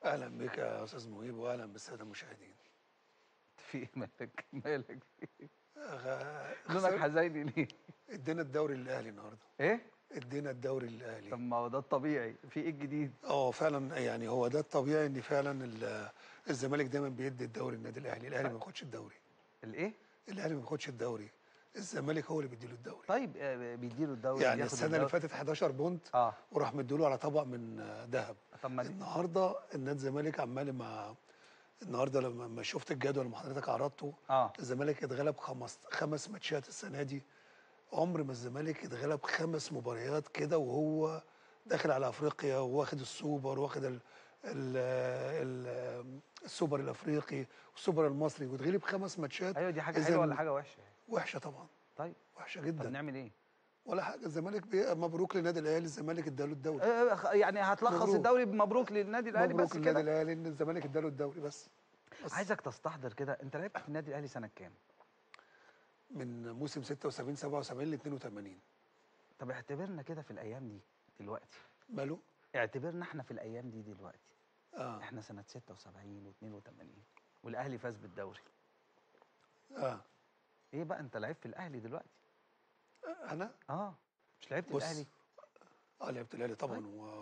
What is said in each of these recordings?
اهلا بك يا استاذ مهيب واهلا بالساده المشاهدين في ايه مالك مالك أغ- لونك خسر- حزيني ليه ادينا الدوري للاهلي النهارده ايه ادينا الدوري طب للاهلي ما هو ده الطبيعي في ايه الجديد اه فعلا يعني هو ده الطبيعي ان فعلا ال- الزمالك دايما بيدي الدوري للنادي الاهلي الاهلي ما بياخدش الدوري الايه الاهلي ما بياخدش الدوري الزمالك هو اللي بيديله الدوري طيب آه، بيديله الدوري يعني بياخد السنه اللي الدوري. فاتت 11 بونت اه وراح مديله على طبق من آه، ذهب طب ما النهارده النادي الزمالك عمال مع النهارده لما لما شفت الجدول اللي حضرتك عرضته اه الزمالك اتغلب خمس خمس ماتشات السنه دي عمر ما الزمالك اتغلب خمس مباريات كده وهو داخل على افريقيا واخد السوبر واخد ال ال ال السوبر الافريقي والسوبر المصري واتغلب خمس ماتشات ايوه دي حاجه إذن حلوه ولا حاجه وحشه وحشه طبعا طيب وحشه طب جدا نعمل ايه ولا حاجه الزمالك بي... مبروك للنادي الاهلي الزمالك اداله الدوري آه، خ- يعني هتلخص مبروك. الدوري بمبروك للنادي الاهلي مبروك بس للنادي كده الاهلي ان الزمالك اداله الدوري بس, بس عايزك تستحضر كده انت لعبت في النادي الاهلي سنه كام من موسم 76 77 ل 82 طب اعتبرنا كده في الايام دي دلوقتي ماله؟ اعتبرنا احنا في الايام دي دلوقتي اه احنا سنه 76 و82 والاهلي فاز بالدوري اه ايه بقى انت لعيب في الاهلي دلوقتي انا اه مش لعبت بص الاهلي اه لعبت الاهلي طبعا طيب. و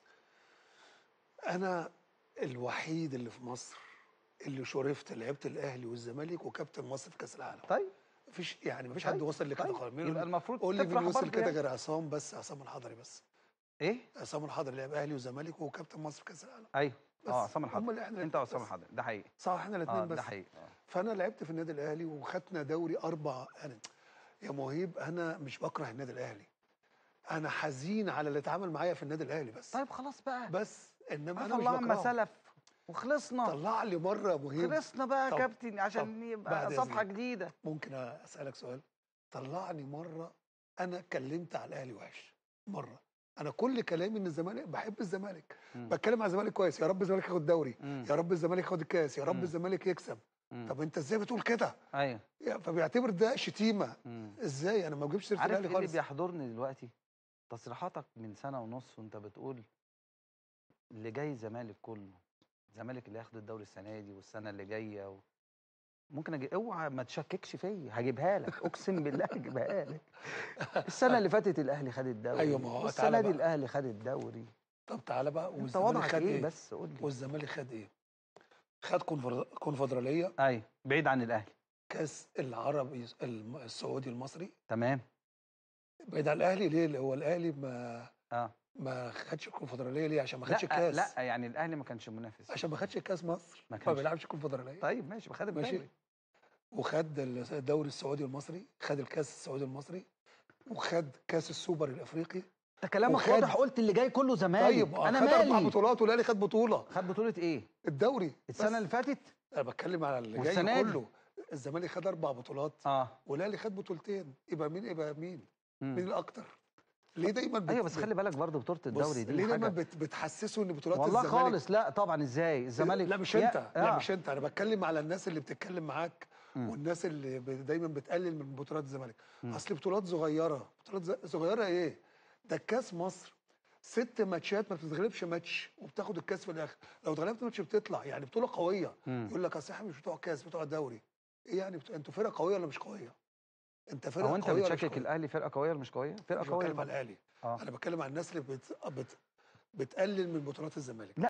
انا الوحيد اللي في مصر اللي شرفت لعبت الاهلي والزمالك وكابتن مصر في كاس العالم طيب مفيش يعني مفيش طيب، حد وصل لكده طيب. خالص مين يبقى يقول- المفروض قول لي تفرح مين وصل برضه كده يعني. غير عصام بس عصام الحضري بس ايه عصام الحضري لعب اهلي وزمالك وكابتن مصر في كاس العالم ايوه بس اه عصام هم الحضري اللي احنا انت وعصام بس. الحضري ده حقيقي صح احنا الاثنين اه بس ده حقيقي آه. فانا لعبت في النادي الاهلي وخدنا دوري اربع يعني يا مهيب انا مش بكره النادي الاهلي انا حزين على اللي اتعامل معايا في النادي الاهلي بس طيب خلاص بقى بس انما عفى انا مش الله عما بكرهه سلف وخلصنا طلع لي مره يا مهيب خلصنا بقى يا طب- كابتن عشان طب يبقى بعد صفحه إذنك. جديده ممكن اسالك سؤال طلعني مره انا اتكلمت على الاهلي وحش مره انا كل كلامي ان الزمالك بحب الزمالك مم. بتكلم على الزمالك كويس يا رب الزمالك ياخد دوري مم. يا رب الزمالك ياخد الكاس يا رب مم. الزمالك يكسب مم. طب انت ازاي بتقول كده ايوه يا- فبيعتبر ده شتيمه مم. ازاي انا ما بجيبش سيره عارف الاهلي ايه اللي خالص بيحضرني دلوقتي تصريحاتك من سنه ونص وانت بتقول اللي جاي الزمالك كله الزمالك اللي هياخد الدوري السنه دي والسنه اللي جايه و... ممكن اجي اوعى ما تشككش فيا هجيبها لك اقسم بالله هجيبها لك السنه اللي فاتت الاهلي خد الدوري أيوة، ما هو والسنه تعالى دي بقى. الاهلي خد الدوري طب تعالى بقى انت والزمالك وضعك خد ايه ايه بس قول لي والزمالك خد ايه خد كونفر- كونفدراليه ايوه بعيد عن الاهلي كاس العربي الم- السعودي المصري تمام بعيد عن الاهلي ليه اللي هو الاهلي ما اه ما خدش الكونفدراليه ليه عشان ما خدش لا الكاس لا يعني الاهلي ما كانش منافس عشان ما خدش كاس مصر ما ما, كانش. بيلعبش الكونفدراليه طيب ماشي خد ماشي الدوري وخد الدوري السعودي المصري خد الكاس السعودي المصري وخد كاس السوبر الافريقي انت كلامك وخد- واضح قلت اللي جاي كله زمالك طيب انا خد اربع مالي بطولات والاهلي خد بطوله خد بطوله ايه الدوري السنه بس. اللي فاتت انا بتكلم على اللي والسنة جاي دي؟ كله الزمالك خد اربع بطولات اه والاهلي خد بطولتين يبقى مين يبقى مين مم. مين الاكتر ليه دايما بت... ايوه بس خلي بالك برضه بطوله بص، الدوري دي ليه دايما حاجه بت... بتحسسوا ان بطولات والله الزمالك خالص لا طبعا ازاي الزمالك لا مش يا- انت لا آه. مش انت انا بتكلم على الناس اللي بتتكلم معاك مم. والناس اللي ب... دايما بتقلل من بطولات الزمالك مم. اصل بطولات صغيره بطولات ز... صغيره ايه ده كاس مصر ست ماتشات ما بتتغلبش ماتش وبتاخد الكاس في الاخر لو اتغلبت ماتش بتطلع يعني بطوله قويه مم. يقول لك اصل احنا مش بتوع كاس بتوع دوري ايه يعني بت... انتوا فرقه قويه ولا مش قويه انت فرقه هو انت قويه ولا مش بتشكك قوية؟ الاهلي فرقه قويه ولا مش قويه فرقه مش قويه بتكلم على طبعاً. الاهلي اه انا بتكلم عن الناس اللي بت... بت... بتقلل من بطولات الزمالك